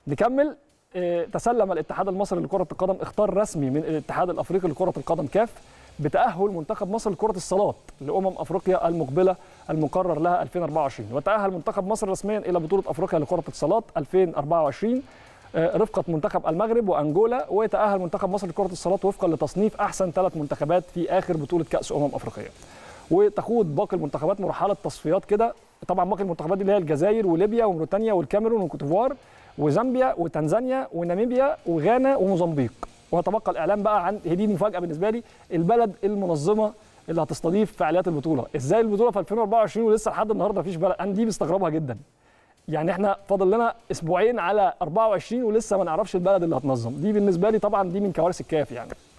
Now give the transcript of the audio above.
نكمل آه، تسلم الاتحاد المصري لكره القدم اختار رسمي من الاتحاد الافريقي لكره القدم كاف بتاهل منتخب مصر لكره الصالات لامم افريقيا المقبله المقرر لها 2024 وتاهل منتخب مصر رسميا الى بطوله افريقيا لكره الصالات 2024 آه، رفقه منتخب المغرب وانجولا وتاهل منتخب مصر لكره الصالات وفقا لتصنيف احسن ثلاث منتخبات في اخر بطوله كاس امم افريقيه وتخوض باقي المنتخبات مرحله تصفيات كده طبعا باقي المنتخبات دي اللي هي الجزائر وليبيا وموريتانيا والكاميرون وكوتيفوار وزامبيا وتنزانيا وناميبيا وغانا وموزمبيق ويتبقى الاعلام بقى عن هي دي مفاجاه بالنسبه لي البلد المنظمه اللي هتستضيف فعاليات البطوله ازاي البطوله في 2024 ولسه لحد النهارده مفيش بلد انا دي مستغربها جدا يعني احنا فاضل لنا اسبوعين على 24 ولسه ما نعرفش البلد اللي هتنظم دي بالنسبه لي طبعا دي من كوارث الكاف يعني